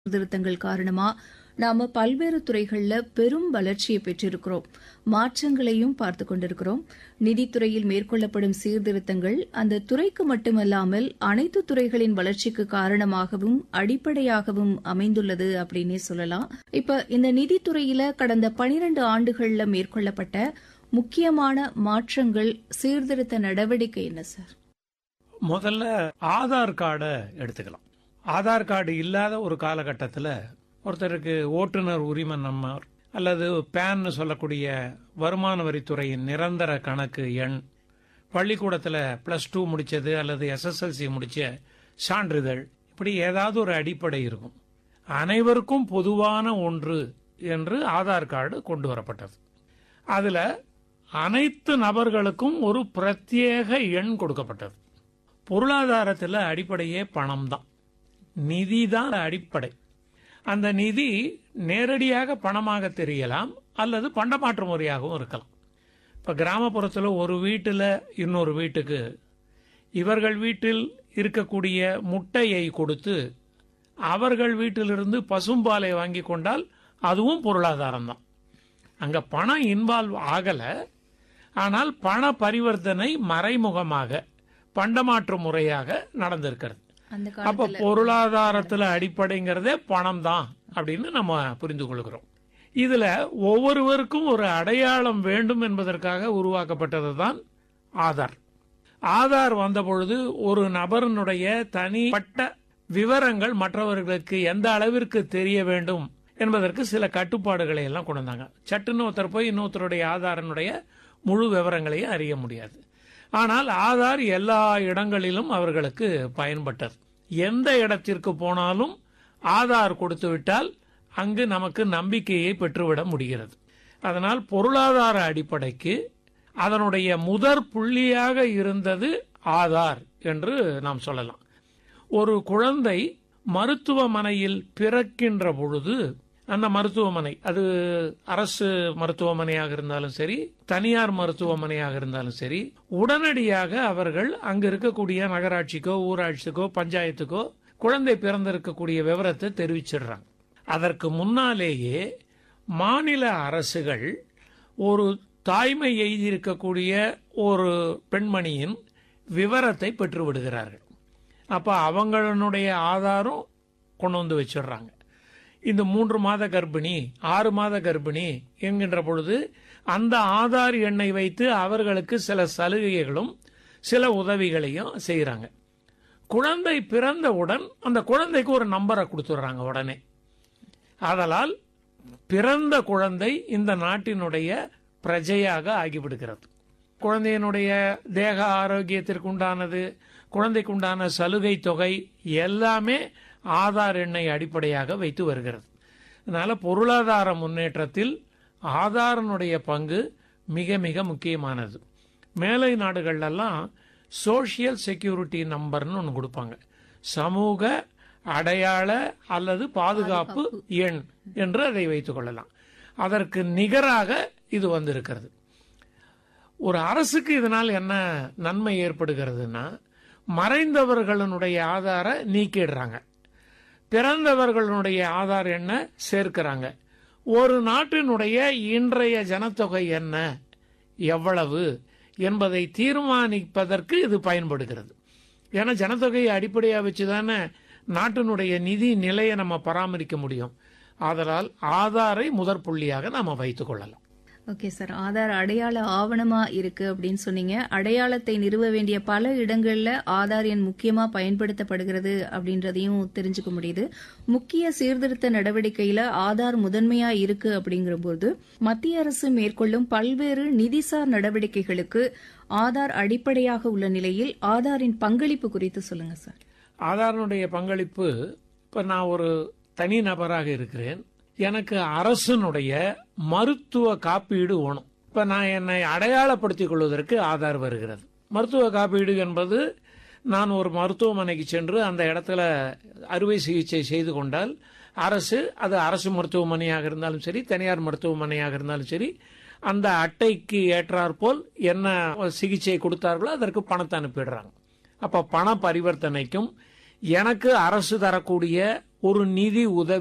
சீர்திருத்தங்கள் காரணமா நாம பல்வேறு துறைகள்ல பெரும் வளர்ச்சியை பெற்றிருக்கிறோம் மாற்றங்களையும் பார்த்து கொண்டிருக்கிறோம் நிதித்துறையில் மேற்கொள்ளப்படும் சீர்திருத்தங்கள் அந்த துறைக்கு மட்டுமல்லாமல் அனைத்து துறைகளின் வளர்ச்சிக்கு காரணமாகவும் அடிப்படையாகவும் அமைந்துள்ளது அப்படின்னே சொல்லலாம் இப்ப இந்த நிதித்துறையில கடந்த பனிரண்டு ஆண்டுகள்ல மேற்கொள்ளப்பட்ட முக்கியமான மாற்றங்கள் சீர்திருத்த நடவடிக்கை என்ன சார் முதல்ல ஆதார் கார்டை எடுத்துக்கலாம் ஆதார் கார்டு இல்லாத ஒரு காலகட்டத்தில் ஒருத்தருக்கு ஓட்டுநர் உரிமை நம்பர் அல்லது பேன்னு சொல்லக்கூடிய வருமான வரித்துறையின் நிரந்தர கணக்கு எண் பள்ளிக்கூடத்தில் ப்ளஸ் டூ முடிச்சது அல்லது எஸ்எஸ்எல்சி முடிச்ச சான்றிதழ் இப்படி ஏதாவது ஒரு அடிப்படை இருக்கும் அனைவருக்கும் பொதுவான ஒன்று என்று ஆதார் கார்டு கொண்டு வரப்பட்டது அதில் அனைத்து நபர்களுக்கும் ஒரு பிரத்யேக எண் கொடுக்கப்பட்டது பொருளாதாரத்தில் அடிப்படையே பணம் தான் நிதி தான் அடிப்படை அந்த நிதி நேரடியாக பணமாக தெரியலாம் அல்லது பண்டமாற்று முறையாகவும் இருக்கலாம் இப்போ கிராமப்புறத்தில் ஒரு வீட்டில் இன்னொரு வீட்டுக்கு இவர்கள் வீட்டில் இருக்கக்கூடிய முட்டையை கொடுத்து அவர்கள் வீட்டிலிருந்து பசும்பாலை வாங்கி கொண்டால் அதுவும் பொருளாதாரம் தான் அங்கே பணம் இன்வால்வ் ஆகலை ஆனால் பண பரிவர்த்தனை மறைமுகமாக பண்டமாற்று முறையாக நடந்திருக்கிறது அந்த அப்ப பொருளாதாரத்துல அடிப்படைங்கிறதே பணம் தான் அப்படின்னு நம்ம புரிந்து கொள்கிறோம் இதுல ஒவ்வொருவருக்கும் ஒரு அடையாளம் வேண்டும் என்பதற்காக உருவாக்கப்பட்டது தான் ஆதார் ஆதார் வந்த பொழுது ஒரு நபரினுடைய தனிப்பட்ட விவரங்கள் மற்றவர்களுக்கு எந்த அளவிற்கு தெரிய வேண்டும் என்பதற்கு சில கட்டுப்பாடுகளை எல்லாம் கொண்டு வந்தாங்க சட்டுன்னு ஒருத்தர் போய் இன்னொருத்தருடைய ஆதாரனுடைய முழு விவரங்களையும் அறிய முடியாது ஆனால் ஆதார் எல்லா இடங்களிலும் அவர்களுக்கு பயன்பட்டது எந்த இடத்திற்கு போனாலும் ஆதார் கொடுத்து விட்டால் அங்கு நமக்கு நம்பிக்கையை பெற்றுவிட முடிகிறது அதனால் பொருளாதார அடிப்படைக்கு அதனுடைய முதற் புள்ளியாக இருந்தது ஆதார் என்று நாம் சொல்லலாம் ஒரு குழந்தை மருத்துவமனையில் பிறக்கின்ற பொழுது அந்த மருத்துவமனை அது அரசு மருத்துவமனையாக இருந்தாலும் சரி தனியார் மருத்துவமனையாக இருந்தாலும் சரி உடனடியாக அவர்கள் அங்கு இருக்கக்கூடிய நகராட்சிக்கோ ஊராட்சிக்கோ பஞ்சாயத்துக்கோ குழந்தை பிறந்திருக்கக்கூடிய விவரத்தை தெரிவிச்சிடுறாங்க அதற்கு முன்னாலேயே மாநில அரசுகள் ஒரு தாய்மை எய்தியிருக்கக்கூடிய ஒரு பெண்மணியின் விவரத்தை பெற்று விடுகிறார்கள் அப்ப அவங்களுடைய ஆதாரம் கொண்டு வந்து வச்சிடுறாங்க இந்த மூன்று மாத கர்ப்பிணி ஆறு மாத கர்ப்பிணி என்கின்ற பொழுது அந்த ஆதார் எண்ணை வைத்து அவர்களுக்கு சில சலுகைகளும் சில உதவிகளையும் செய்கிறாங்க குழந்தை பிறந்தவுடன் அந்த குழந்தைக்கு ஒரு நம்பரை கொடுத்துட்றாங்க உடனே ஆதலால் பிறந்த குழந்தை இந்த நாட்டினுடைய பிரஜையாக ஆகிவிடுகிறது குழந்தையினுடைய தேக ஆரோக்கியத்திற்கு உண்டானது குழந்தைக்கு உண்டான சலுகை தொகை எல்லாமே ஆதார் எண்ணை அடிப்படையாக வைத்து வருகிறது அதனால பொருளாதார முன்னேற்றத்தில் ஆதாரனுடைய பங்கு மிக மிக முக்கியமானது மேலை நாடுகள்லாம் சோசியல் செக்யூரிட்டி நம்பர்னு ஒன்று கொடுப்பாங்க சமூக அடையாள அல்லது பாதுகாப்பு எண் என்று அதை வைத்துக் கொள்ளலாம் அதற்கு நிகராக இது வந்திருக்கிறது ஒரு அரசுக்கு இதனால் என்ன நன்மை ஏற்படுகிறதுனா மறைந்தவர்களுடைய ஆதார நீக்கிடுறாங்க பிறந்தவர்களுடைய ஆதார் எண்ணை சேர்க்கிறாங்க ஒரு நாட்டினுடைய இன்றைய ஜனத்தொகை என்ன எவ்வளவு என்பதை தீர்மானிப்பதற்கு இது பயன்படுகிறது ஏன்னா ஜனத்தொகையை அடிப்படையாக வச்சு தானே நாட்டினுடைய நிதி நிலையை நம்ம பராமரிக்க முடியும் ஆதலால் ஆதாரை முதற் புள்ளியாக நாம வைத்துக் கொள்ளலாம் ஓகே சார் ஆதார் அடையாள ஆவணமா இருக்கு அப்படின்னு சொன்னீங்க அடையாளத்தை நிறுவ வேண்டிய பல இடங்கள்ல ஆதார் எண் முக்கியமா பயன்படுத்தப்படுகிறது அப்படின்றதையும் தெரிஞ்சுக்க முடியுது முக்கிய சீர்திருத்த நடவடிக்கையில ஆதார் முதன்மையா இருக்கு அப்படிங்கிற போது மத்திய அரசு மேற்கொள்ளும் பல்வேறு நிதிசார் நடவடிக்கைகளுக்கு ஆதார் அடிப்படையாக உள்ள நிலையில் ஆதாரின் பங்களிப்பு குறித்து சொல்லுங்க சார் ஆதாரனுடைய பங்களிப்பு இப்ப நான் ஒரு தனி நபராக இருக்கிறேன் எனக்கு அரசனுடைய மருத்துவ காப்பீடு வேணும் இப்ப நான் என்னை அடையாளப்படுத்திக் கொள்வதற்கு ஆதார் வருகிறது மருத்துவ காப்பீடு என்பது நான் ஒரு மருத்துவமனைக்கு சென்று அந்த இடத்துல அறுவை சிகிச்சை செய்து கொண்டால் அரசு அது அரசு மருத்துவமனையாக இருந்தாலும் சரி தனியார் மருத்துவமனையாக இருந்தாலும் சரி அந்த அட்டைக்கு ஏற்றாற்போல் என்ன சிகிச்சை கொடுத்தார்களோ அதற்கு பணத்தை அனுப்பிடுறாங்க அப்ப பண பரிவர்த்தனைக்கும் எனக்கு அரசு தரக்கூடிய ஒரு நிதி உதவி